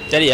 சரியா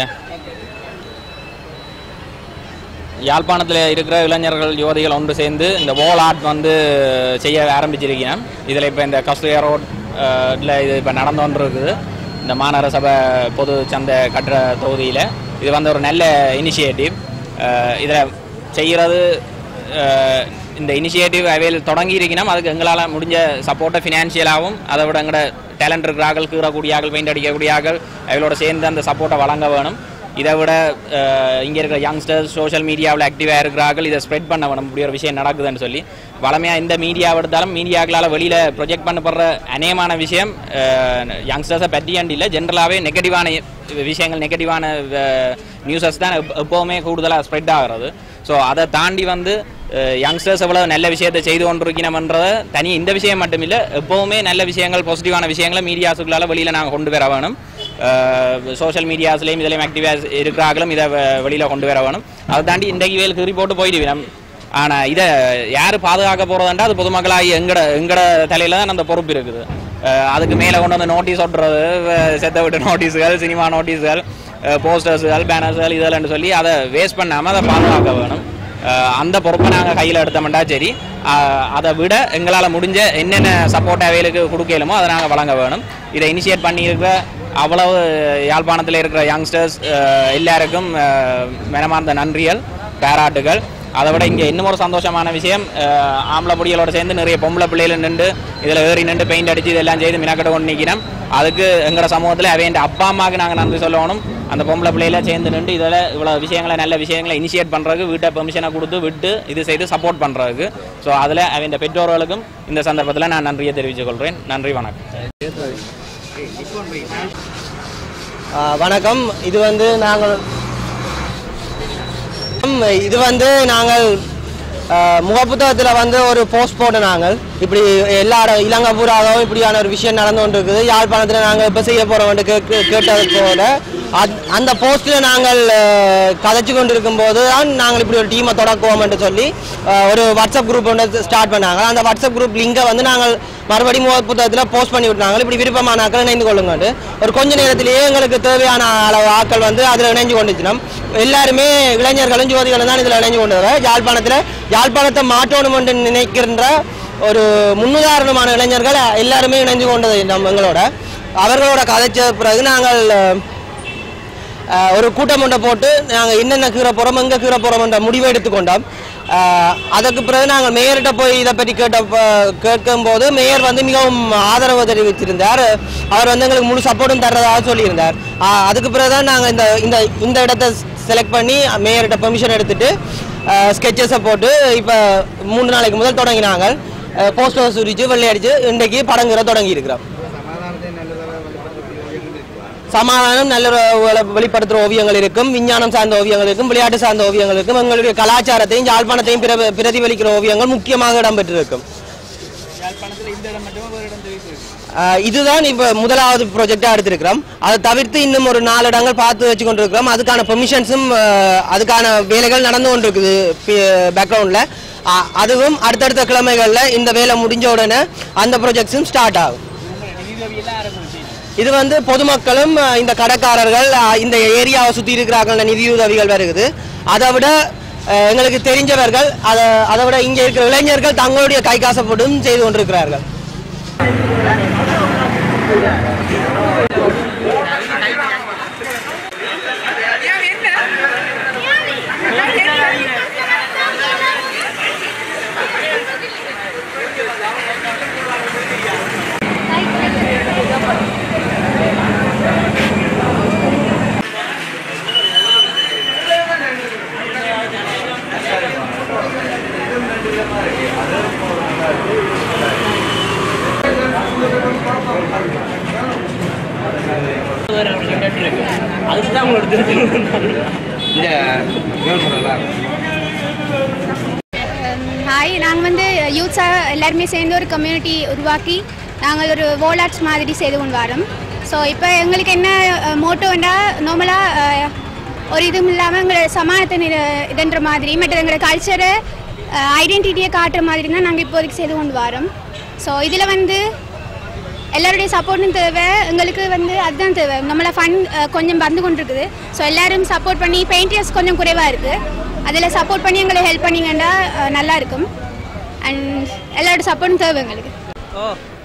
யாழ்ப்பாணத்தில் இருக்கிற இளைஞர்கள் யுவதிகள் ஒன்று சேர்ந்து இந்த வால் ஆர்ட் வந்து செய்ய ஆரம்பிச்சிருக்கேன் இதில் இப்போ இந்த கஸ்தூரியா ரோட் இதில் இது இப்போ நடந்து கொண்டிருக்குது இந்த மாநகர சபை பொது சந்தை கட்டுற தொகுதியில் இது வந்து ஒரு நல்ல இனிஷியேட்டிவ் இதில் செய்கிறது அஹ், இந்த இனிஷியேட்டிவ் அவையில் தொடங்கி இருக்கணும் அதுக்கு எங்களால் முடிஞ்ச சப்போர்ட்டை ஃபினான்ஷியலாகவும் அதை விட எங்களோட டேலண்ட் இருக்கிறார்கள் கீறக்கூடிய ஆக்கள் பெயிண்ட் அடிக்கக்கூடிய ஆக்கள் அவங்களோட சேர்ந்து அந்த சப்போர்ட்டை வழங்க வேணும் இதை விட இங்கே இருக்கிற யங்ஸ்டர்ஸ் சோஷியல் மீடியாவில் ஆக்டிவாக இருக்கிறார்கள் இதை ஸ்ப்ரெட் பண்ண வேணும் இப்படி ஒரு விஷயம் நடக்குதுன்னு சொல்லி வளமையாக இந்த மீடியாவை எடுத்தாலும் மீடியாக்களால் வெளியில் ப்ரொஜெக்ட் பண்ணப்படுற அநேகமான விஷயம் யங்ஸ்டர்ஸை பற்றியாண்டு இல்லை ஜென்ரலாகவே நெகட்டிவான விஷயங்கள் நெகட்டிவான நியூஸஸ் தான் எப்- எப்போவுமே கூடுதலாக ஸ்ப்ரெட் ஆகிறது ஸோ அதை தாண்டி வந்து யங்ஸ்டர்ஸ் எவ்வளோ நல்ல விஷயத்தை செய்து கொண்டிருக்கணும்ன்றதை தனி இந்த விஷயம் மட்டும் இல்லை எப்போவுமே நல்ல விஷயங்கள் பாசிட்டிவான விஷயங்களை மீடியாஸுகளால் வெளியில் நாங்கள் கொண்டு வர வேணும் சோஷியல் மீடியாஸ்லேயும் இதுலேயும் ஆக்டிவாக இருக்கிறார்களும் இதை வெளியில் கொண்டு வர வேணும் அதை தாண்டி இன்றைக்கு வேல் கீறி போட்டு போயிடுவோம் ஆனால் இதை யார் பாதுகாக்க போகிறதாண்டா அது பொதுமக்களாகி எங்கட எங்கட தலையில் தான் அந்த பொறுப்பு இருக்குது அஹ் அதுக்கு மேலே கொண்டு வந்து நோட்டீஸ் ஒட்டுறது அஹ் செத்த விட்டு நோட்டீஸுகள் சினிமா நோட்டீஸுகள் போஸ்டர்ஸுகள் பேனர்ஸுகள் இதெல்லாம் சொல்லி அதை வேஸ்ட் பண்ணாமல் அதை பாதுகாக்க வேணும் அஹ் அந்த பொறுப்பை நாங்கள் கையில் எடுத்தோம்னா சரி அஹ் அதை விட எங்களால் முடிஞ்ச என்னென்ன சப்போர்ட் அவைகளுக்கு கொடுக்கலுமோ அதை நாங்கள் வழங்க வேணும் இதை இனிஷியேட் பண்ணியிருக்கிற அவ்வளவு யாழ்ப்பாணத்தில் இருக்கிற யங்ஸ்டர்ஸ் எல்லாருக்கும் அஹ், மனமார்ந்த நன்றிகள் பாராட்டுகள் அதை விட இங்கே இன்னும் ஒரு சந்தோஷமான விஷயம் அஹ், ஆம்பளை பொடிகளோட சேர்ந்து நிறைய பொம்பளை பிள்ளைகள் நின்று இதில் ஏறி நின்று பெயிண்ட் அடித்து இதெல்லாம் செய்து மினக்கட்டு கொண்டு நிற்கிறோம் அதுக்கு எங்களோட சமூகத்தில் அவையின் அப்பா அம்மாவுக்கு நாங்கள் நன்றி சொல்லணும் அந்த பொம்பளை பிள்ளையில சேர்ந்து நின்று இதில் இவ்வளோ விஷயங்களை நல்ல விஷயங்களை இனிஷியேட் பண்ணுறதுக்கு வீட்டை பெர்மிஷனை கொடுத்து விட்டு இது செய்து சப்போர்ட் பண்ணுறதுக்கு ஸோ அதில் அவன் பெற்றோர்களுக்கும் இந்த சந்தர்ப்பத்தில் நான் நன்றியை தெரிவித்துக் கொள்கிறேன் நன்றி வணக்கம் ஆ, வணக்கம் இது வந்து நாங்கள் ம், இது வந்து நாங்கள் ஆ, முகப்புத்தகத்தில் வந்து ஒரு போஸ்ட் போட்டு நாங்கள் இப்படி எல்லா இட- இலங்கை பூராகவும் இப்படியான ஒரு விஷயம் நடந்து கொண்டு இருக்குது யாழ்ப்பாணத்தில் நாங்கள் இப்போ செய்ய போகிறோம் கேட்க கேட்டது போல அத்- அந்த போஸ்ட்டில் நாங்கள் ஆ, கதைச்சு கொண்டு இருக்கும்போது தான் நாங்கள் இப்படி ஒரு டீமை தொடக்குவோம் என்று சொல்லி ஆ, ஒரு வாட்ஸ்அப் குரூப் ஒன்று ஸ்டார்ட் பண்ணாங்க அந்த வாட்ஸ்அப் குரூப் லிங்கை வந்து நாங்கள் மறுபடியும் முக புத்தகத்தில் போஸ்ட் பண்ணி விட்டாங்க இப்படி விருப்பமான ஆக்கள் இணைந்து கொள்ளுங்கன்னு ஒரு கொஞ்ச நேரத்திலேயே எங்களுக்கு தேவையான அளவு ஆக்கள் வந்து அதில் இணைஞ்சு கொண்டுச்சினோம் எல்லாருமே இளைஞர்களும் ஜோதிகளும் தான் இதில் இணைஞ்சு கொண்டு வர யாழ்ப்பாணத்தில் யாழ்ப்பாணத்தை மாற்றணும் என்று நினைக்கின்ற ஒரு முன்னுதாரணமான இளைஞர்கள் எல்லாருமே இணைஞ்சு கொண்டது நம்ம எங்களோட அவர்களோட கதைச்ச பிறகு நாங்கள் அஹ், ஒரு கூட்டம் ஒன்றை போட்டு நாங்கள் என்னென்ன கீரை போகிறோம் எங்கே கீரை போகிறோம் என்ற முடிவை எடுத்துக்கொண்டோம் அஹ், அதுக்கு பிறகு நாங்கள் மேயர்கிட்ட போய் இதை பற்றி கேட்ட கேட்கும்போது மேயர் வந்து மிகவும் ஆதரவு தெரிவிச்சிருந்தார் அவர் வந்து எங்களுக்கு முழு சப்போர்ட்டும் தர்றதாக சொல்லியிருந்தார் அஹ், அதுக்கு பிறகு தான் நாங்கள் இந்த இந்த இந்த இடத்த செலக்ட் பண்ணி மேயர்கிட்ட பெர்மிஷன் எடுத்துட்டு ஸ்கெச்சஸை போட்டு இப்போ மூணு நாளைக்கு முதல் தொடங்கினாங்க போஸ்டர் சுரிச்சு வெள்ளையடிச்சு இன்றைக்கு படங்கிற தொடங்கி இருக்கிறோம் சமாதானம் நல்ல ஒரு வெளி- வெளிப்படுத்துகிற ஓவியங்கள் இருக்கும் விஞ்ஞானம் சார்ந்த ஓவியங்கள் இருக்கும் விளையாட்டு சார்ந்த ஓவியங்கள் இருக்கும் எங்களுடைய கலாச்சாரத்தையும் யாழ்ப்பாணத்தையும் பிர- பிரதிபலிக்கிற ஓவியங்கள் முக்கியமாக இடம்பெற்றிருக்கும் ஆஹ் இதுதான் இப்போ முதலாவது ப்ராஜெக்டாக எடுத்திருக்கிறோம் அதை தவிர்த்து இன்னும் ஒரு நாலு இடங்கள் பார்த்து வச்சு கொண்டிருக்கிறோம் அதுக்கான பெர்மிஷன்ஸும் அதுக்கான வேலைகள் நடந்து கொண்டிருக்குது பேக்ரவுண்டில் அதுவும் அடுத்தடுத்த கிழமைகளில் இந்த வேலை முடிஞ்ச உடனே அந்த ப்ராஜெக்ட்ஸும் ஸ்டார்ட் ஆகும் இது வந்து பொதுமக்களும் அஹ், இந்த கடைக்காரர்கள் அஹ், இந்த ஏரியாவை சுற்றி இருக்கிறார்கள் நிதியுதவிகள் வருகுது அதை விட அஹ், எங்களுக்கு தெரிஞ்சவர்கள் அதை அதை விட இங்கே இருக்கிற இளைஞர்கள் தங்களுடைய கை காசப்படும் செய்து கொண்டிருக்கிறார்கள் ஹாய் நாங்கள் வந்து யூத்ஸாக எல்லாருமே சேர்ந்து ஒரு கம்யூனிட்டி உருவாக்கி நாங்கள் ஒரு வோலாட்ஸ் மாதிரி செய்து கொண்டு வரோம் ஸோ இப்போ எங்களுக்கு என்ன மோட்டோன்னா நார்மலாக ஒரு இதுவும் இல்லாமல் எங்களோட சமானத்தை நிற இதுன்ற மாதிரி மற்ற எங்களோட கல்ச்சரை ஐடென்டிட்டியை காட்டுற மாதிரி தான் நாங்கள் இப்போதைக்கு செய்து கொண்டு வரோம் ஸோ இதில் வந்து எல்லாருடைய சப்போர்ட்டும் தேவை எங்களுக்கு வந்து அதுதான் தேவை நம்மள ஃபண்ட் கொஞ்சம் வந்து கொண்டிருக்குது ஸோ எல்லாரும் சப்போர்ட் பண்ணி பெயிண்டர்ஸ் கொஞ்சம் குறைவாக இருக்குது அதில் சப்போர்ட் பண்ணி எங்களை ஹெல்ப் பண்ணிங்கன்னா அஹ், நல்லா இருக்கும் அண்ட் எல்லாரோட சப்போர்ட்டும் தேவை எங்களுக்கு ஓ